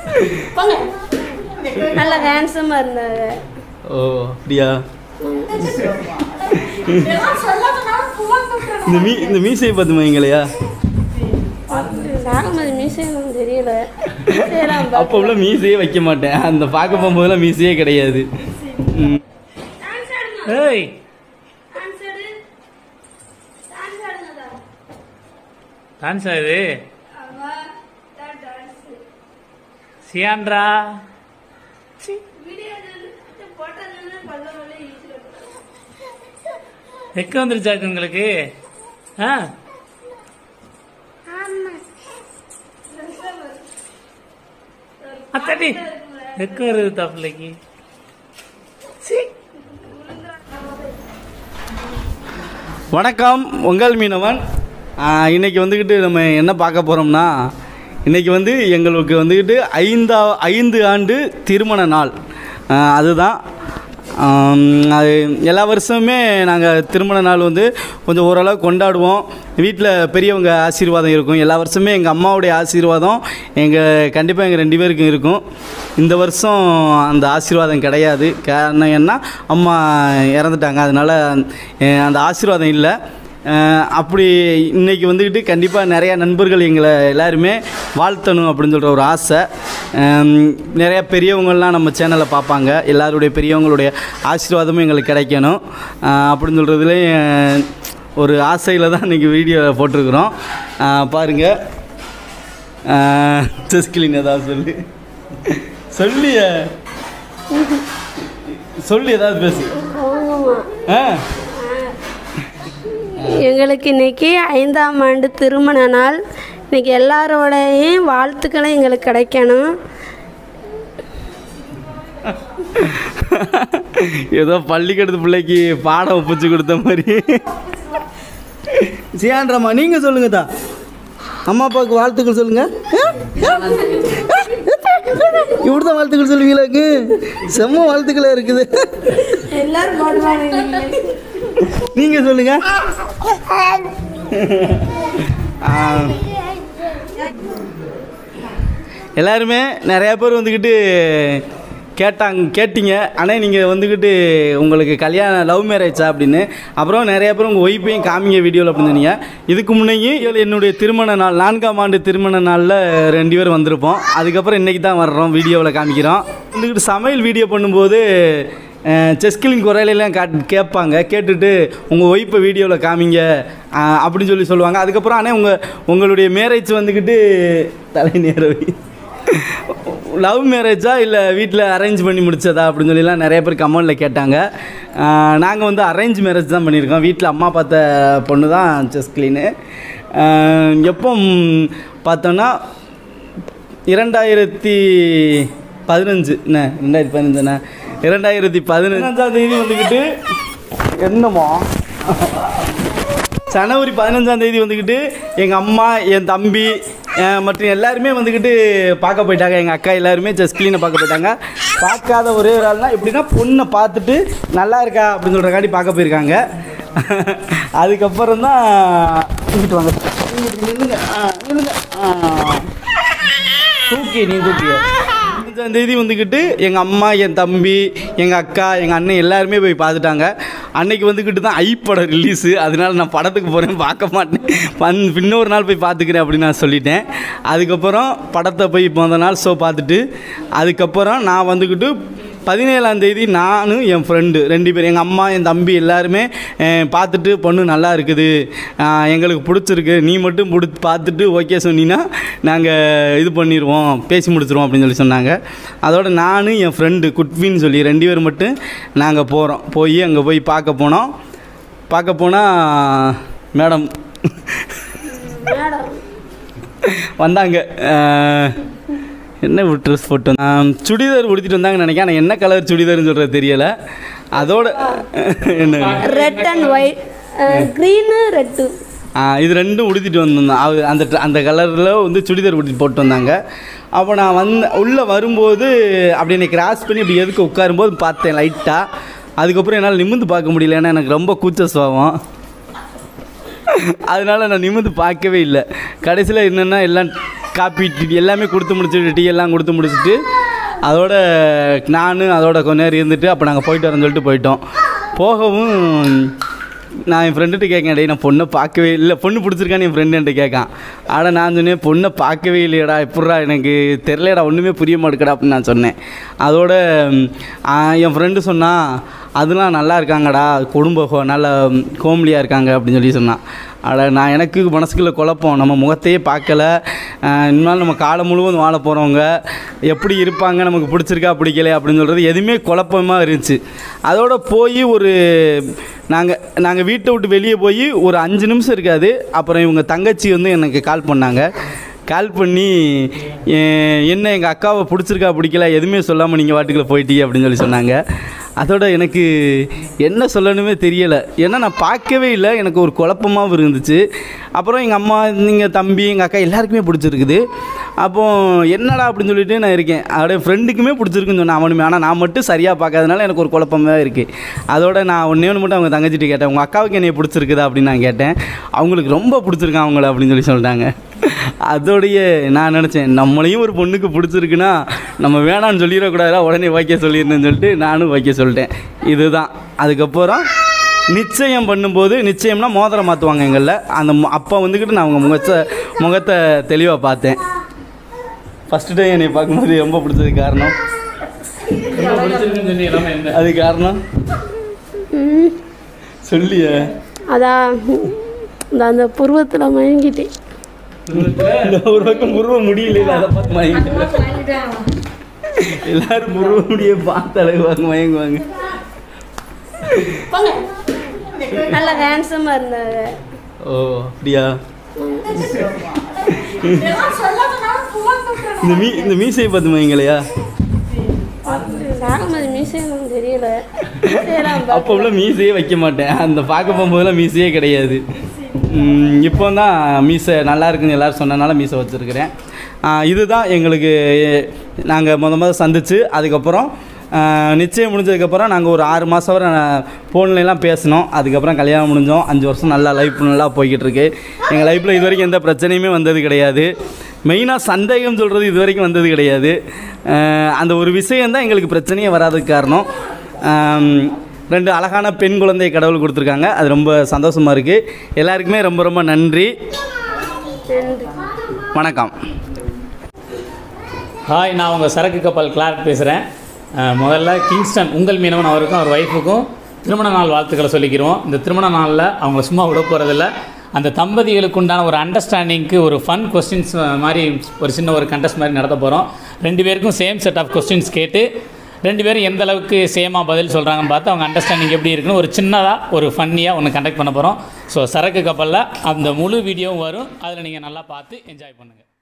போங்க நல்ல ஹேண்ட்ஸமாக இருந்தாங்க ஓ அப்படியா இந்த மீ இந்த மீசையை பார்த்து வைங்களையா நாகமதி மியூசியம் தெரியல சரி, அப்போ உள்ள மீசையே வைக்க மாட்டேன் அந்த பார்க்க போகும்போதெல்லாம் மீசையே கிடையாது ம். ஏய் டான்ஸா இது சியான்ரா வெக்க வந்துருச்சாக்கு உங்களுக்கு ஆ அத்தாடி வெக்க வருது தப்பிள்ளைக்கு வணக்கம் உங்கள் மீனவன் ஆ, இன்னைக்கு வந்துக்கிட்டு நம்ம என்ன பார்க்க போகிறோம்னா இன்னைக்கு வந்து எங்களுக்கு வந்துக்கிட்டு ஐந்தா ஐந்து ஆண்டு திருமண நாள் ஆ, அதுதான் ஆம், அது எல்லா வருஷமுமே நாங்கள் திருமண நாள் வந்து கொஞ்சம் ஓரளவு கொண்டாடுவோம் வீட்டில் பெரியவங்க ஆசீர்வாதம் இருக்கும் எல்லா வருஷமே எங்கள் அம்மாவுடைய ஆசீர்வாதம் எங்கள் கண்டிப்பாக எங்கள் ரெண்டு பேருக்கும் இருக்கும் இந்த வருஷம் அந்த ஆசீர்வாதம் கிடையாது காரணம் என்ன அம்மா இறந்துட்டாங்க அதனால் அஹ், அந்த ஆசீர்வாதம் இல்லை அஹ், அப்படி இன்னைக்கு வந்துக்கிட்டு கண்டிப்பாக நிறையா நண்பர்கள் எங்களை எல்லாருமே வாழ்த்தணும் அப்படின்னு சொல்கிற ஒரு ஆசை அஹ், நிறையா பெரியவங்கள்லாம் நம்ம சேனலை பார்ப்பாங்க எல்லாருடைய பெரியவங்களுடைய ஆசீர்வாதமும் எங்களுக்கு கிடைக்கணும் அஹ், அப்படின்னு சொல்கிறதுலேயும் ஒரு ஆசையில் தான் இன்றைக்கி வீடியோ போட்டிருக்கிறோம் அஹ், பாருங்க செஸ் கிளீன் ஏதாவது சொல்லு சொல்லிய சொல்லி ஏதாவது பேசு ஆ எங்களுக்கு இன்னைக்கு ஐந்தாம் ஆண்டு திருமண நாள் இன்னைக்கு எல்லாரோடையும் வாழ்த்துக்களும் எங்களுக்கு கிடைக்கணும் ஏதோ பள்ளிக்கூடத்து பிள்ளைக்கு பாடம் ஒப்பிச்சு கொடுத்த மாதிரி சியான்றம்மா நீங்கள் சொல்லுங்க தான் அம்மா அப்பாவுக்கு வாழ்த்துக்கள் சொல்லுங்க இப்படிதான் வாழ்த்துக்கள் சொல்லுவீங்களாக்கு செம்ம வாழ்த்துக்களா இருக்குது எல்லாரும் நீங்க சொல்லுங்க ஆ. எல்லாருமே நிறையா பேர் வந்துக்கிட்டு கேட்டாங்க கேட்டீங்க ஆனால் நீங்கள் வந்துக்கிட்டு உங்களுக்கு கல்யாணம் லவ் மேரேஜா அப்படின்னு அப்புறம் நிறைய பேர் உங்கள் ஒய்ஃபையும் காமிங்க வீடியோவில் அப்படின்னு சொன்னீங்க இதுக்கு முன்னாடி என்னுடைய திருமண நாள் நான்காம் ஆண்டு திருமண நாளில் ரெண்டு பேர் வந்திருப்போம் அதுக்கப்புறம் இன்றைக்கி தான் வர்றோம் வீடியோவில் காமிக்கிறோம் வந்துக்கிட்டு சமையல் வீடியோ பண்ணும்போது செஸ்கிலிங் குறையிலெல்லாம் காட் கேட்பாங்க கேட்டுட்டு உங்கள் ஒய்ஃபை வீடியோவில் காமிங்க அஹ், அப்படின்னு சொல்லி சொல்லுவாங்க அதுக்கப்புறம் ஆனால் உங்கள் உங்களுடைய மேரேஜ் வந்துக்கிட்டு தலை நேரவை லவ் மேரேஜா இல்லை வீட்டில் அரேஞ்ச் பண்ணி முடிச்சதா அப்படின்னு சொல்லிலாம் நிறைய பேர் கமெண்டில் கேட்டாங்க நாங்கள் வந்து அரேஞ்ச் மேரேஜ் தான் பண்ணியிருக்கோம் வீட்டில் அம்மா பார்த்த பொண்ணு தான் செஸ் கிளீனு எப்போ ம், பார்த்தோன்னா இரண்டாயிரத்தி பதினஞ்சு என்ன ரெண்டாயிரத்தி பதினஞ்சுண்ணே இரண்டாயிரத்தி பதினஞ்சாம் தேதி வந்துக்கிட்டு என்னமோ ஜனவரி பதினஞ்சாம் தேதி வந்துக்கிட்டு எங்கள் அம்மா என் தம்பி அஹ், மற்றும் எல்லாருமே வந்துக்கிட்டு பார்க்க போயிட்டாங்க எங்கள் அக்கா எல்லாருமே ஜஸ்ட் கிளீனை பார்க்க போயிட்டாங்க பார்க்காத ஒரே ஒரு ஆள்னா எப்படின்னா பொண்ணை பார்த்துட்டு நல்லா இருக்கா அப்படின்னு சொல்கிறக்காண்டி பார்க்க போயிருக்காங்க அதுக்கப்புறம் தான் இங்கிட்டு வாங்க இங்கிட்டு நில்லுங்க ஆ, நில்லுங்க ஆ. தூக்கி நீ தூக்கிய பதினஞ்சாம் தேதி வந்துக்கிட்டு எங்கள் அம்மா என் தம்பி எங்கள் அக்கா எங்கள் அண்ணன் எல்லாருமே போய் பார்த்துட்டாங்க அன்னைக்கு வந்துக்கிட்டு தான் ஐ படம் ரிலீஸு அதனால நான் படத்துக்கு போகிறேன் பார்க்க மாட்டேன் வந் இன்னொரு நாள் போய் பார்த்துக்கிறேன் அப்படின்னு நான் சொல்லிட்டேன் அதுக்கப்புறம் படத்தை போய் போன நாள் ஷோ பார்த்துட்டு அதுக்கப்புறம் நான் வந்துக்கிட்டு பதினேழாம் தேதி நானும் என் ஃப்ரெண்டு ரெண்டு பேர் எங்கள் அம்மா என் தம்பி எல்லாருமே அஹ், பார்த்துட்டு பொண்ணு நல்லா இருக்குது அஹ், எங்களுக்கு பிடிச்சிருக்கு நீ மட்டும் பிடி பார்த்துட்டு ஓகே சொன்னீங்கன்னா நாங்கள் இது பண்ணிடுவோம் பேசி முடிச்சிருவோம் அப்படின்னு சொல்லி சொன்னாங்க அதோட நானும் என் ஃப்ரெண்டு குட்வின்னு சொல்லி ரெண்டு பேர் மட்டும் நாங்கள் போகிறோம் போய் அங்கே போய் பார்க்க போனோம் பார்க்க போனால் மேடம் மேடம் வந்தாங்க அஹ், என்ன ட்ரெஸ் போட்டு வந்தா- ஆம், சுடிதார் உடுத்திட்டு வந்தாங்கன்னு நினைக்கிறேன் ஆனால் என்ன கலர் சுடிதார்னு சொல்கிறது தெரியலை அதோட என்ன red and white green red ஆ, இது ரெண்டும் உடுத்திட்டு வந்திருந்தோம் அது அந்த ட்ர- அந்த கலரில் வந்து சுடிதார் உடுத்தி போட்டு வந்தாங்க அப்போ நான் வந்த உள்ளே வரும்போது அப்படி என்னை கிராஸ் பண்ணி அப்படி எதுக்கு உட்காரும்போது பார்த்தேன் லைட்டாக அதுக்கப்புறம் என்னால் நிமிர்ந்து பார்க்க முடியல ஏன்னா எனக்கு ரொம்ப கூச்ச சுவாபம் அதனால நான் நிமிர்ந்து பார்க்கவே இல்லை கடைசியில் என்னென்னா எல்லாம் காப்பி டீ எல்லாமே கொடுத்து முடிச்சுட்டு டீ எல்லாம் கொடுத்து முடிச்சுட்டு அதோட நான் அதோட கொஞ்ச நேரம் இருந்துட்டு அப்போ நாங்கள் போயிட்டு வரோம்னு சொல்லிட்டு போயிட்டோம் போகவும் நான் என் ஃப்ரெண்டுகிட்ட கேட்கேன் டேய் நான் பொண்ணை பார்க்கவே இல்லை பொண்ணு பிடிச்சிருக்கான்னு என் ஃப்ரெண்டு என்கிட்ட கேட்கான் ஆனால் நான் சொன்னேன் பொண்ணை பார்க்கவே இல்லையடா எப்பட்றா எனக்கு தெரிலடா ஒன்றுமே புரிய மாட்டேக்கடா அப்படின்னு நான் சொன்னேன் அதோட ம், ஆ, என் ஃப்ரெண்டு சொன்னான் அதெல்லாம் நல்லா இருக்காங்கடா குடும்ப ஹோ- நல்ல கோம்லியாக இருக்காங்க அப்படின்னு சொல்லி சொன்னான் அட நான் எனக்கு மனசுக்குள்ள குழப்பம் நம்ம முகத்தையே பார்க்கல ஆஹ் இனிமேல் நம்ம காலம் முழுவதும் வாழ போகிறவங்க எப்படி இருப்பாங்க நமக்கு பிடிச்சிருக்கா பிடிக்கலையா அப்படின்னு சொல்கிறது எதுவுமே குழப்பமாக இருந்துச்சு அதோட போய் ஒரு நாங்கள் நாங்கள் வீட்டை விட்டு வெளியே போய் ஒரு அஞ்சு நிமிஷம் இருக்காது அப்புறம் இவங்க தங்கச்சி வந்து எனக்கு கால் பண்ணாங்க கால் பண்ணி "எ- என்ன எங்கள் அக்காவை பிடிச்சிருக்கா பிடிக்கல எதுவுமே சொல்லாமல் நீங்கள் வாட்டுக்குள்ளே போயிட்டீங்க அப்படின்னு சொல்லி சொன்னாங்க அதோட எனக்கு என்ன சொல்லணுமே தெரியலை ஏன்னா நான் பார்க்கவே இல்லை எனக்கு ஒரு குழப்பமாகவும் இருந்துச்சு அப்புறம் எங்கள் அம்மா நீங்கள் தம்பி எங்கள் அக்கா எல்லாருக்குமே பிடிச்சிருக்குது அப்போ என்னடா அப்படின்னு சொல்லிட்டு நான் இருக்கேன் அதோட ஃப்ரெண்டுக்குமே பிடிச்சிருக்குன்னு சொன்னேன் அவனுமே ஆனால் நான் மட்டும் சரியாக பார்க்காதனால எனக்கு ஒரு குழப்பமாக இருக்குது அதோட நான் ஒன்றே ஒன்று மட்டும் அவங்க தங்கச்சிட்டு கேட்டேன் உங்கள் அக்காவுக்கு என்னைய பிடிச்சிருக்குதா அப்படின்னு நான் கேட்டேன் அவங்களுக்கு ரொம்ப பிடிச்சிருக்கான் அவங்கள அப்படின்னு சொல்லி சொல்லிட்டாங்க அதோடைய நான் நினச்சேன் நம்மளையும் ஒரு பொண்ணுக்கு பிடிச்சிருக்குன்னா நம்ம வேணான்னு சொல்லிடக்கூடாதா உடனே வைக்க சொல்லிடணும்னு சொல்லிட்டு நானும் வைக்க சொல்லிட்டேன் இதுதான் அதுக்கப்புறம் நிச்சயம் பண்ணும்போது நிச்சயம்னா மோதிரம் மாற்றுவாங்க எங்களில் அந்த மு- அப்போ வந்துக்கிட்டு நான் அவங்க முகத்தை முகத்தை தெளிவாக பார்த்தேன் ஃபஸ்ட்டு டைம் என்னை பார்க்கும்போது ரொம்ப பிடிச்சது காரணம் ரொம்ப பிடிச்சிருக்குன்னு சொன்னீங்க எல்லாமே என்ன அது காரணம் சொல்லிய அதான் இந்த அந்த புருவத்தில் மயங்கிட்டேன் இந்த ஒரு பக்கம் உருவ முடியல அதை பார்த்து மயங்கிட்டேன் எல்லாரும் உருவ முடிய பார்த்து அழகுவாங்க மயங்குவாங்க நல்ல ஹேண்ட்ஸமாக இருந்தாரு ஓ அப்படியா இந்த மீ இந்த மீசையை பார்த்து மயங்கலையா சாகமதி மியூசியம் எனக்கு தெரியல சரி அப்போ உள்ள மீசையே வைக்க மாட்டேன் அந்த பார்க்க போகும்போதெல்லாம் மீசையே கிடையாது ம், இப்போ தான் மீசை நல்லா இருக்குன்னு எல்லாரும் சொன்னனால மீசை வச்சுருக்கிறேன் இதுதான் எங்களுக்கு நாங்கள் முத முத சந்திச்சு அதுக்கப்புறம் ஆ, நிச்சயம் முடிஞ்சதுக்கப்புறம் நாங்கள் ஒரு ஆறு மாதம் வரை ஃபோன்லலாம் பேசினோம் அதுக்கப்புறம் கல்யாணம் முடிஞ்சோம் அஞ்சு வருஷம் நல்லா லைஃப் நல்லா போய்கிட்டு இருக்கு எங்கள் லைஃப்பில் இது வரைக்கும் எந்த பிரச்சனையுமே வந்தது கிடையாது மெயினாக சந்தேகம் சொல்கிறது இது வரைக்கும் வந்தது கிடையாது ஆ, அந்த ஒரு விஷயம் தான் எங்களுக்கு பிரச்சனையே வராததுக்கு காரணம் ஆம், ரெண்டு அழகான பெண் குழந்தை கடவுள் கொடுத்துருக்காங்க அது ரொம்ப சந்தோஷமாக இருக்குது எல்லாருக்குமே ரொம்ப ரொம்ப நன்றி வணக்கம் ஹாய் நான் உங்கள் சரக்கு கப்பல் கிளார்க் பேசுகிறேன் முதல்ல கிங்ஸ்டன் உங்கள் மீனவன் அவருக்கும் அவர் ஒய்ஃபுக்கும் திருமண நாள் வாழ்த்துக்களை சொல்லிக்கிறோம் இந்த திருமண நாளில் அவங்கள சும்மா விட போகிறதில்ல அந்த தம்பதிகளுக்கு உண்டான ஒரு அண்டர்ஸ்டாண்டிங்க்கு ஒரு ஃபன் கொஸ்டின்ஸ் மாதிரி ஒரு சின்ன ஒரு கண்டெஸ்ட் மாதிரி நடத்த போகிறோம் ரெண்டு பேருக்கும் சேம் செட் ஆஃப் கொஸ்டின்ஸ் கேட்டு ரெண்டு பேரும் எந்த அளவுக்கு சேமாக பதில் சொல்கிறாங்கன்னு பார்த்து அவங்க அண்டர்ஸ்டாண்டிங் எப்படி இருக்குன்னு ஒரு சின்னதாக ஒரு ஃபன்னியாக ஒன்று கண்டக்ட் பண்ண போகிறோம் ஸோ சரக்கு கப்பலில் அந்த முழு வீடியோவும் வரும் அதில் நீங்கள் நல்லா பார்த்து என்ஜாய் பண்ணுங்கள்